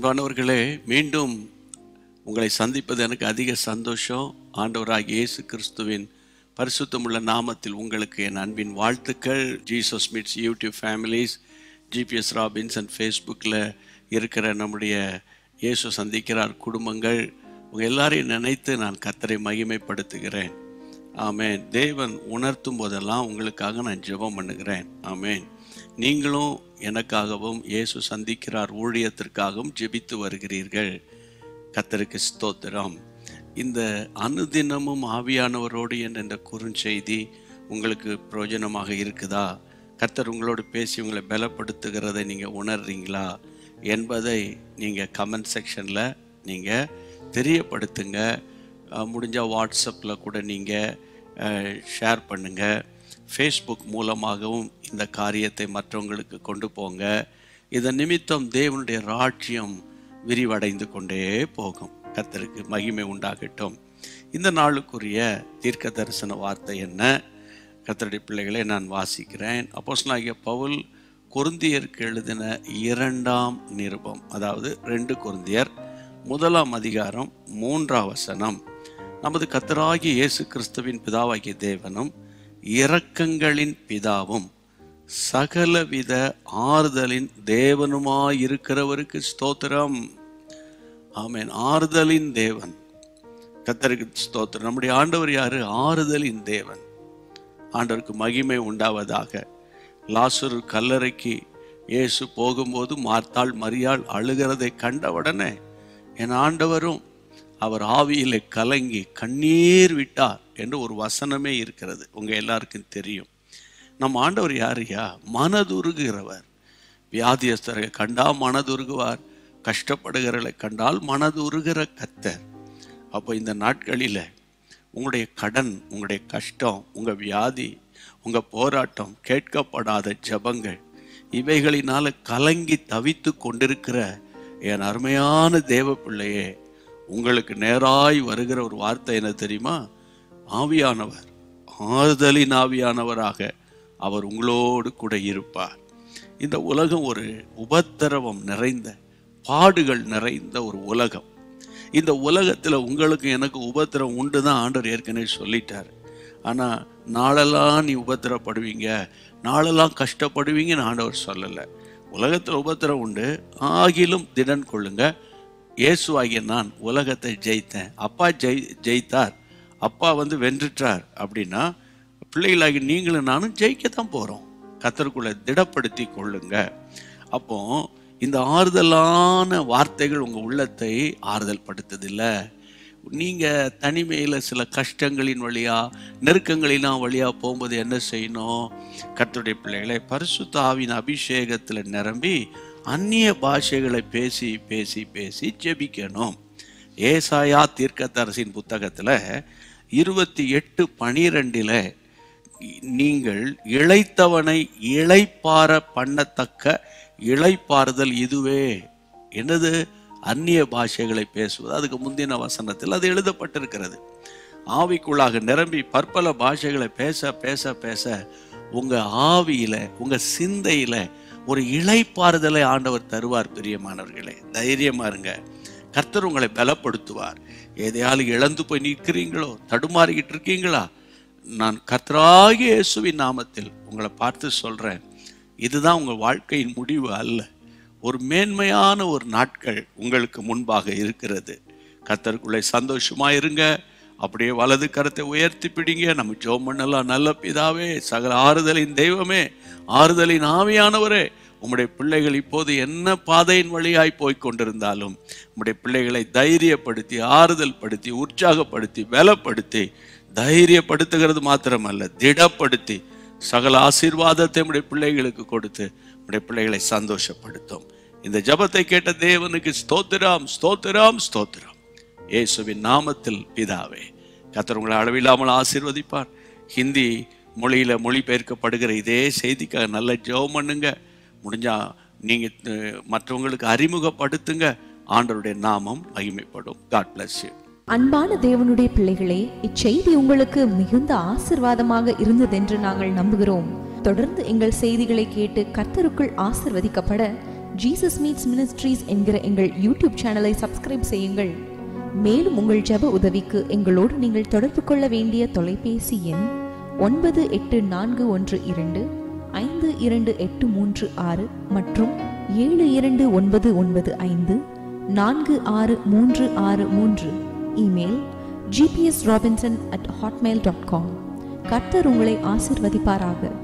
அன்பானவர்களே மீண்டும் உங்களை சந்திப்பது எனக்கு அதிக சந்தோஷம் ஆண்டவராகிய இயேசு கிறிஸ்துவின் பரிசுத்தமுள்ள நாமத்தில் உங்களுக்கு என் அன்பின் வாழ்த்துக்கள் Jesus meets YouTube families GPS Robins and ஃபேஸ்புக்கில் இருக்கிற நம்முடைய இயேசு சந்திக்கிறார் குடும்பங்கள் உங்கள் எல்லாரையும் நினைத்து நான் கத்தரை மகிமைப்படுத்துகிறேன் ஆமென் தேவன் உணர்த்தும் போதெல்லாம் உங்களுக்காக நான் ஜெபம் பண்ணுகிறேன் ஆமென் நீங்களும் எனக்காகவும் இயேசு சந்திக்கிறார் ஊழியத்திற்காகவும் ஜெபித்து வருகிறீர்கள் கத்தருக்கு ஸ்தோத்திரம் இந்த அனுதினமும் ஆவியானவரோடு என்ற குறுஞ்செய்தி உங்களுக்கு பிரயோஜனமாக இருக்குதா கத்தர் உங்களோடு பேசி உங்களை பலப்படுத்துகிறதை நீங்கள் உணர்றீங்களா என்பதை நீங்கள் கமெண்ட் செக்ஷனில் நீங்கள் தெரியப்படுத்துங்க அஹ், முடிஞ்சா வாட்ஸ்அப்பில் கூட நீங்கள் ஷேர் பண்ணுங்கள் ஃபேஸ்புக் மூலமாகவும் இந்த காரியத்தை மற்றவங்களுக்கு கொண்டு போங்க இதன் நிமித்தம் தேவனுடைய ராஜ்யம் விரிவடைந்து கொண்டே போகும் கர்த்தருக்கு மகிமை உண்டாகட்டும் இந்த நாளுக்குரிய தீர்க்க தரிசன வார்த்தை என்ன கர்த்தருடைய பிள்ளைகளை நான் வாசிக்கிறேன் அப்போஸ்தலனாகிய பவுல் கொருந்தியருக்கு எழுதின இரண்டாம் நிருபம் அதாவது ரெண்டு கொருந்தியர் முதலாம் அதிகாரம் மூன்றாம் வசனம் நமது கத்தராகிய இயேசு கிறிஸ்துவின் பிதாவாகிய தேவனும் இரக்கங்களின் பிதாவும் சகலவித ஆறுதலின் தேவனுமாயிருக்கிறவருக்கு ஸ்தோத்திரம் ஆமென் ஆறுதலின் தேவன் கத்தருக்கு ஸ்தோத்திரம் நம்முடைய ஆண்டவர் யாரு ஆறுதலின் தேவன் ஆண்டவருக்கு மகிமை உண்டாவதாக லாசரு கல்லறைக்கு இயேசு போகும்போது மார்த்தாள் மரியாள் அழுகிறதை கண்டவுடனே என் ஆண்டவரும் அவர் ஆவியிலே கலங்கி கண்ணீர் விட்டார் என்று ஒரு வசனமே இருக்கிறது உங்க எல்லாருக்கும் தெரியும் நம் ஆண்டவர் யாருயா மனதுருகிறவர் வியாதியஸ்தரை கண்டா மனதுருகுவார் கஷ்டப்படுகிறவர்களை கண்டால் மனதுருகிற கத்தர் அப்போ இந்த நாட்களில் உங்களுடைய கடன் உங்களுடைய கஷ்டம் உங்கள் வியாதி உங்கள் போராட்டம் கேட்கப்படாத ஜபங்கள் இவைகளினால கலங்கி தவித்து கொண்டிருக்கிற என் அருமையான தேவ பிள்ளையே உங்களுக்கு நேராய் வருகிற ஒரு வார்த்தை என்ன தெரியுமா ஆவியானவர் ஆறுதலின் ஆவியானவராக அவர் உங்களோடு கூட இருப்பார் இந்த உலகம் ஒரு உபத்திரவம் நிறைந்த பாடுகள் நிறைந்த ஒரு உலகம் இந்த உலகத்தில் உங்களுக்கு எனக்கு உபத்திரம் உண்டு தான் ஆண்டவர் ஏற்கனவே சொல்லிட்டார் ஆனால் நாளெல்லாம் நீ உபத்திரப்படுவீங்க நாளெல்லாம் கஷ்டப்படுவீங்கன்னு ஆண்டவர் சொல்லலை உலகத்தில் உபத்திரம் உண்டு ஆகிலும் திடன் கொள்ளுங்க இயேசுவாகிய நான் உலகத்தை ஜெயித்தேன் அப்பா ஜெய் ஜெயித்தார் அப்பா வந்து வென்றுட்டார் அப்படின்னா பிள்ளைகளாகி நீங்களும் நானும் ஜெயிக்கத்தான் போகிறோம் கத்தருக்குள்ள திடப்படுத்தி கொள்ளுங்க அப்போ இந்த ஆறுதலான வார்த்தைகள் உங்கள் உள்ளத்தை ஆறுதல் படுத்துதில்ல நீங்கள் தனிமையில் சில கஷ்டங்களின் வழியா நெருக்கங்களின் வழியா போகும்போது என்ன செய்யணும் கர்த்தருடைய பிள்ளைகளை பரிசுத்த ஆவின் அபிஷேகத்தில் நிரம்பி அந்நிய பாஷைகளை பேசி பேசி பேசி ஜெபிக்கணும் ஏசாயா தீர்க்கதரசின் புத்தகத்தில் இருபத்தி எட்டு பனிரெண்டில் நீங்கள் இளைத்தவனை இளைப்பார பண்ணத்தக்க இளைப்பாறுதல் இதுவே என்னது அந்நிய பாஷைகளை பேசுவது அதுக்கு முந்தின வசனத்தில் அது எழுதப்பட்டிருக்கிறது ஆவிக்குள்ளாக நிரம்பி பற்பல பாஷைகளை பேச பேச பேச உங்க ஆவியில உங்க சிந்தையில ஒரு இளைப்பாறுதலை ஆண்டவர் தருவார் பிரியமானவர்களே தைரியமா இருங்க கர்த்தர் உங்களை பலப்படுத்துவார் எதையாலும் இழந்து போய் நிற்கிறீங்களோ தடுமாறிக்கிட்டு இருக்கீங்களா நான் கர்த்தராகிய இயேசுவின் நாமத்தில் உங்களை பார்த்து சொல்றேன் இதுதான் உங்கள் வாழ்க்கையின் முடிவு அல்ல ஒரு மேன்மையான ஒரு நாட்கள் உங்களுக்கு முன்பாக இருக்கிறது கர்த்தருக்குள்ளே சந்தோஷமா இருங்க அப்படியே வலது கரத்தை உயர்த்தி பிடிங்க நம்ம ஜோம் பண்ணலாம் நல்ல பிதாவே சகல ஆறுதலின் தெய்வமே ஆறுதலின் ஆவியானவரே உம்முடைய பிள்ளைகள் இப்போது என்ன பாதையின் வழியாய் போய் கொண்டிருந்தாலும் உம்முடைய பிள்ளைகளை தைரியப்படுத்தி ஆறுதல் படுத்தி உற்சாகப்படுத்தி பலப்படுத்தி தைரியப்படுத்துகிறது மாத்திரமல்ல திடப்படுத்தி சகல ஆசீர்வாதத்தை உடைய பிள்ளைகளுக்கு கொடுத்து உடைய பிள்ளைகளை சந்தோஷப்படுத்தும் இந்த ஜபத்தை கேட்ட தேவனுக்கு ஸ்தோத்திரம் ஸ்தோத்திரம் ஸ்தோத்திரம் இயேசுவின் நாமத்தில் பிதாவே கர்த்தர் உங்களை அளவில்லாமல் ஆசீர்வதிப்பார் ஹிந்தி மொழியில மொழிபெயர்க்கப்படுகிற இதே செய்திக்காக நல்ல ஜெபம் பண்ணுங்க முடிஞ்சா நீங்க அஹ், மற்றவங்களுக்கு அறிமுகப்படுத்துங்க ஆண்டவருடைய நாமம் மகிமைப்படும் காட் bless you அன்பான தேவனுடைய பிள்ளைகளே இச்செய்தி உங்களுக்கு மிகுந்த ஆசிர்வாதமாக இருந்ததென்று நாங்கள் நம்புகிறோம் தொடர்ந்து எங்கள் செய்திகளை கேட்டு கர்த்தருக்குள் ஆசிர்வதிக்கப்பட ஜீசஸ் மீட்ஸ் மினிஸ்ட்ரீஸ் என்கிற எங்கள் யூடியூப் சேனலை சப்ஸ்கிரைப் செய்யுங்கள் மேலும் உங்கள் ஜெப உதவிக்கு எங்களோடு நீங்கள் தொடர்பு கொள்ள வேண்டிய தொலைபேசி எண் ஒன்பது எட்டு நான்கு ஒன்று இரண்டு ஐந்து இரண்டு எட்டு மூன்று ஆறு மற்றும் ஏழு இரண்டு ஒன்பது ஒன்பது ஐந்து நான்கு ஆறு மூன்று ஆறு மூன்று email GPS Robinson at Hotmail dot com கர்த்தர் உங்களை ஆசிர்வதிப்பாராக